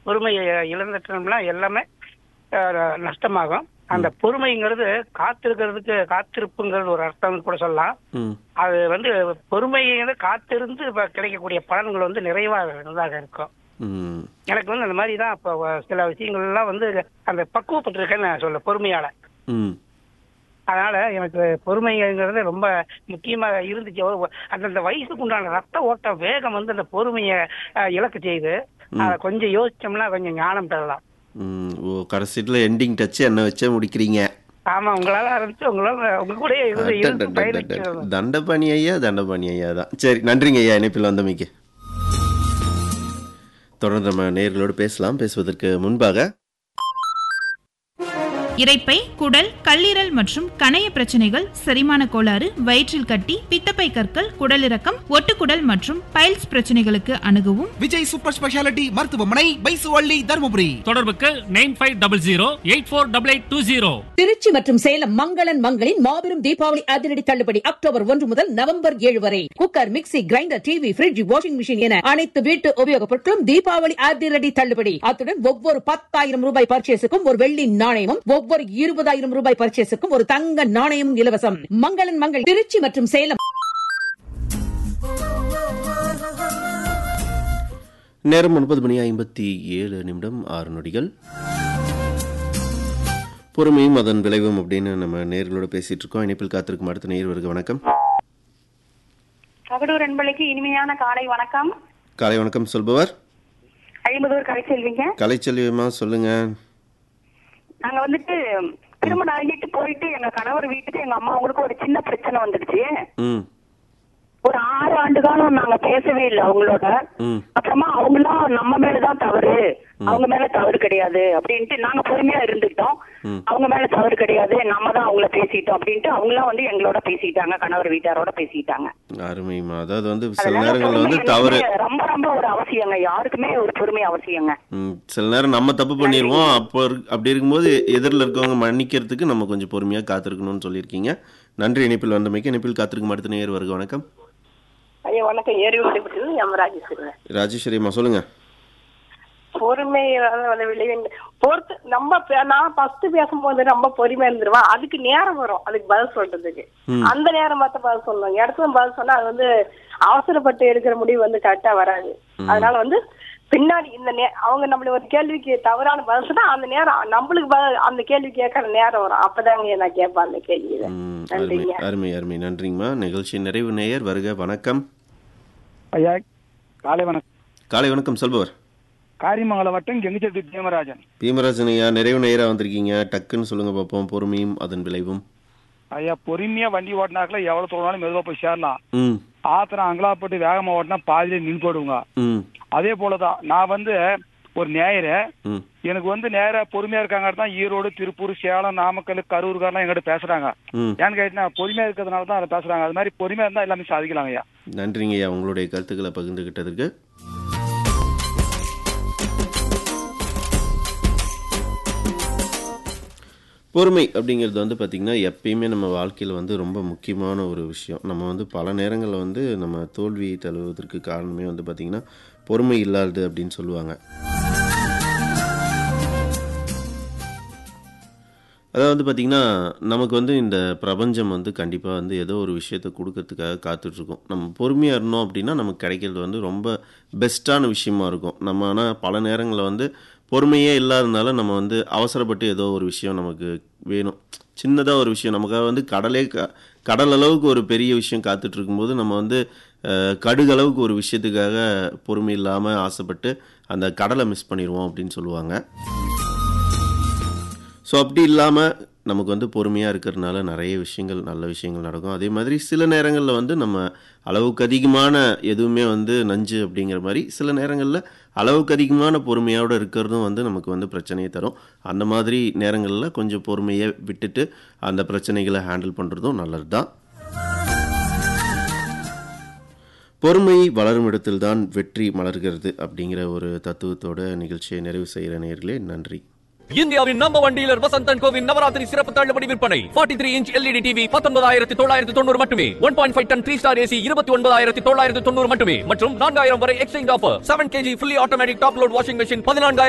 பொறுமையை இழந்துட்டோம்னா எல்லாமே அஹ், நஷ்டமாகும் அந்த பொறுமைங்கிறது காத்திருக்கிறதுக்கு காத்திருப்புங்கிறது ஒரு அர்த்தம் கூட சொல்லலாம் ம் அது வந்து பொறுமையை வந்து காத்திருந்து இப்ப கிடைக்கக்கூடிய பலன்கள் வந்து நிறைவாக இருக்கும் ம் எனக்கு வந்து அந்த மாதிரி தான் இப்போ சில விஷயங்கள்லாம் வந்து அந்த பக்குவப்பட்டிருக்கேன்னு நான் சொல்ல பொறுமையால ம் அதனால எனக்கு பொறுமைங்கிறது ரொம்ப முக்கியமா இருந்துச்சு ஒரு- அந்தந்த வயசுக்கு உண்டான ரத்த ஓட்ட வேகம் வந்து அந்த பொறுமையை அஹ், இழக்க செய்யுது அதை கொஞ்சம் யோசிச்சோம்னா கொஞ்சம் ஞானம் பெறலாம் ம் ஓ கடைசியில் எண்டிங் டச்சு என்ன வச்சே முடிக்கிறீங்க ஆமா உங்களால ஆரம்பிச்சு உங்களால உங்க கூட இருந்து இருந்து பயணிக்கிறது தண்டபாணி ஐயா தண்டபாணி ஐயா தான் சரி நன்றிங்க ஐயா இணைப்பில் வந்தமைக்கு தொடர்ந்து நம்ம நேர்களோடு பேசலாம் பேசுவதற்கு முன்பாக இரைப்பை குடல் கல்லீரல் மற்றும் கணைய பிரச்சனைகள் செரிமான கோளாறு வயிற்றில் கட்டி பித்தப்பை கற்கள் குடலிறக்கம் ஒட்டுக்குடல் மற்றும் பைல்ஸ் பிரச்சனைகளுக்கு அணுகவும் விஜய் சூப்பர் ஸ்பெஷாலிட்டி மருத்துவமனை பைசுவள்ளி தருமபுரி தொடர்புக்கு nine five double zero eight four double eight two zero Tiruchi மற்றும் சேலம் மங்களன் மங்களின் மாபெரும் தீபாவளி அதிரடி தள்ளுபடி அக்டோபர் ஒன்று முதல் நவம்பர் ஏழு வரை cooker mixie grinder TV fridge washing machine என அனைத்து வீட்டு உபயோகப் பொருட்களும் தீபாவளி அதிரடி தள்ளுபடி அத்துடன் ஒவ்வொரு பத்தாயிரம் ரூபாய் பர்ச்சேஸுக்கும் ஒரு வெள்ளி நாணயமும் ஒவ்வொரு இருபதாயிரம் ரூபாய் பர்ச்சேஸுக்கும் ஒரு தங்க நாணயமும் இலவசம் மங்களன் மங்கள் திருச்சி மற்றும் சேலம் நேரம் ஒன்பது மணி ஐம்பத்தி ஏழு நிமிடம் ஆறு நொடிகள் பொறுமையும் அதன் விளைவும் அப்படின்னு நம்ம நேர்களோட பேசிட்டு இருக்கோம் இணைப்பில் காத்திருக்கும் அடுத்த நேர் வருக வணக்கம் தகடூர் என்பளுக்கு இனிமையான காலை வணக்கம் காலை வணக்கம் சொல்பவர் ஐம்பதூர் கலை செல்விங்க கலைச்செல்வியமா சொல்லுங்க நாங்க வந்துட்டு திருமணம் ஆகிட்டு போயிட்டு எங்க கணவர் வீட்டுக்கு எங்க அம்மா அவங்களுக்கு ஒரு சின்ன பிரச்சனை வந்துடுச்சு ம் ஒரு ஆறு ஆண்டு காலம் நாங்க பேசவே இல்லை அவங்களோட ம் அப்புறமா அவங்களாம் நம்ம மேலதான் தவறு அவங்க மேல தவறு கிடையாது அப்படின்ட்டு நாங்க பொறுமையா இருந்துக்கிட்டோம் அவங்க மேல தவறு கிடையாது நம்ம தான் அவங்கள பேசிட்டோம் அப்படின்ட்டு அவங்களாம் வந்து எங்களோட பேசிட்டாங்க கணவர் வீட்டாரோட பேசிட்டாங்க அருமைமா அதாவது வந்து சில அதனால நேரங்களில் வந்து பொறுமை தவறு என்னைக்குமே ரொம்ப ரொம்ப ஒரு அவசியங்க யாருக்குமே ஒரு பொறுமை அவசியங்க ம், சில நேரம் நம்ம தப்பு பண்ணிடுவோம் அப்போ இரு- அப்படி இருக்கும்போது எதிரில் இருக்கவங்க மன்னிக்கிறதுக்கு நம்ம கொஞ்சம் பொறுமையாக காத்திருக்கணும்னு சொல்லியிருக்கீங்க நன்றி இணைப்பில் வந்தமைக்கு இணைப்பில் காத்திருக்கும் அடுத்த நேர் வருக வணக்கம் ஐயா வணக்கம் ஏரி விடுபட்டு எம் ராஜேஸ்வரன் ராஜேஸ்வரியம்மா சொல்லுங்க பொறுமை வந்து விளைவு பொறுத்து நம்ம பே- நான் ஃபர்ஸ்ட் பேசும்போது ரொம்ப பொறுமையா இருந்துருவேன் அதுக்கு நேரம் வரும் அதுக்கு பதில் சொல்றதுக்கு அந்த நேரம் பார்த்து பதில் சொல்லணும் இடத்துல பதில் சொன்னா அது வந்து அவசரப்பட்டு எடுக்கிற முடிவு வந்து கரெக்டா வராது அதனால வந்து பின்னாடி இந்த நே அவங்க நம்மள ஒரு கேள்விக்கு தவறான பதில் சொன்னா அந்த நேரம் நம்மளுக்கு பதில் அந்த கேள்வி கேட்கற நேரம் வரும் அப்பதாங்க நான் கேட்பேன் அந்த கேள்வியில ம், அருமை நன்றிங்க அருமை அருமை நன்றிங்கம்மா நிகழ்ச்சி நிறைவு நேயர் வருக வணக்கம் ஐயா காலை வணக்கம் காலை வணக்கம் சொல்பவர் காரிமங்கலம் வட்டம் கெங்குச்செட்டி தேமராஜன் பீமராஜன் ஐயா நிறைவு நேயராக வந்திருக்கீங்க டக்குன்னு சொல்லுங்க பார்ப்போம் பொறுமையும் அதன் விளைவும் ஐயா பொறுமையா வண்டி ஓட்டினாக்கல எவ்வளவு தூரம் மெதுவா போய் சேரலாம் ம் ஆத்திரம் அங்கலாப்பட்டு வேகமா ஓட்டினா பாதியிலே நின்று போடுங்க ம் அதே போலதான் நான் வந்து ஒரு நேயரு ம் எனக்கு வந்து நேரா பொறுமையா இருக்காங்க தான் ஈரோடு திருப்பூர் சேலம் நாமக்கல் கரூர்காரெல்லாம் எங்கிட்ட பேசுறாங்க ம் ஏன்னு கேட்டீங்கன்னா பொறுமையா இருக்கிறதுனால தான் அதை பேசுறாங்க அது மாதிரி பொறுமையா இருந்தா எல்லாமே சாதிக்கலாம் ஐயா நன்றிங்க ஐயா உங்களுடைய கருத்துக்களை பகிர்ந்துகிட்டதற்கு பொறுமை அப்படிங்கிறது வந்து பார்த்திங்கன்னா எப்பயுமே நம்ம வாழ்க்கையில் வந்து ரொம்ப முக்கியமான ஒரு விஷயம் நம்ம வந்து பல நேரங்களில் வந்து நம்ம தோல்வியை தழுவுவதற்கு காரணமே வந்து பார்த்திங்கன்னா பொறுமை இல்லாதது அப்படின்னு சொல்லுவாங்க அதாவது வந்து பார்த்திங்கன்னா நமக்கு வந்து இந்த பிரபஞ்சம் வந்து கண்டிப்பாக வந்து ஏதோ ஒரு விஷயத்தை கொடுக்கறதுக்காக காத்துட்ருக்கோம் நம்ம பொறுமையாக இருந்தோம் அப்படின்னா நமக்கு கிடைக்கிறது வந்து ரொம்ப பெஸ்ட்டான விஷயமா இருக்கும் நம்ம ஆனால் பல நேரங்களில் வந்து பொறுமையே இல்லாதனால நம்ம வந்து அவசரப்பட்டு ஏதோ ஒரு விஷயம் நமக்கு வேணும் சின்னதாக ஒரு விஷயம் நமக்காக வந்து கடலே க கடல் அளவுக்கு ஒரு பெரிய விஷயம் காத்துட்டு இருக்கும்போது நம்ம வந்து அஹ், கடுகளவுக்கு ஒரு விஷயத்துக்காக பொறுமை இல்லாமல் ஆசைப்பட்டு அந்த கடலை மிஸ் பண்ணிடுவோம் அப்படின்னு சொல்லுவாங்க ஸோ அப்படி இல்லாமல் நமக்கு வந்து பொறுமையாக இருக்கிறதுனால நிறைய விஷயங்கள் நல்ல விஷயங்கள் நடக்கும் அதே மாதிரி சில நேரங்களில் வந்து நம்ம அளவுக்கு அதிகமான எதுவுமே வந்து நஞ்சு அப்படிங்கிற மாதிரி சில நேரங்களில் அளவுக்கு அதிகமான பொறுமையோடு இருக்கிறதும் வந்து நமக்கு வந்து பிரச்சனையை தரும் அந்த மாதிரி நேரங்களில் கொஞ்சம் பொறுமையை விட்டுட்டு அந்த பிரச்சனைகளை ஹேண்டில் பண்ணுறதும் நல்லது தான் பொறுமை வளரும் இடத்தில்தான் வெற்றி மலர்கிறது அப்படிங்கிற ஒரு தத்துவத்தோட நிகழ்ச்சியை நிறைவு செய்கிற நேர்களே நன்றி இந்தியாவின் நம்பர் ஒன் டீலர் வசந்தன் கோவின் நவராத்திரி சிறப்பு தள்ளுபடி விற்பனை 43 த்ரீ இன்ச் எல்இடி டிவி பத்தொன்பதாயிரத்தி தொள்ளாயிரத்தி தொண்ணூறு மட்டுமே one point five ton three star AC இருபத்தி ஒன்பதாயிரத்தி தொள்ளாயிரத்தி தொண்ணூறு மட்டுமே மற்றும் நான்காயிரம் வரை exchange offer seven KG fully automatic top load washing machine பதினான்காயிரம்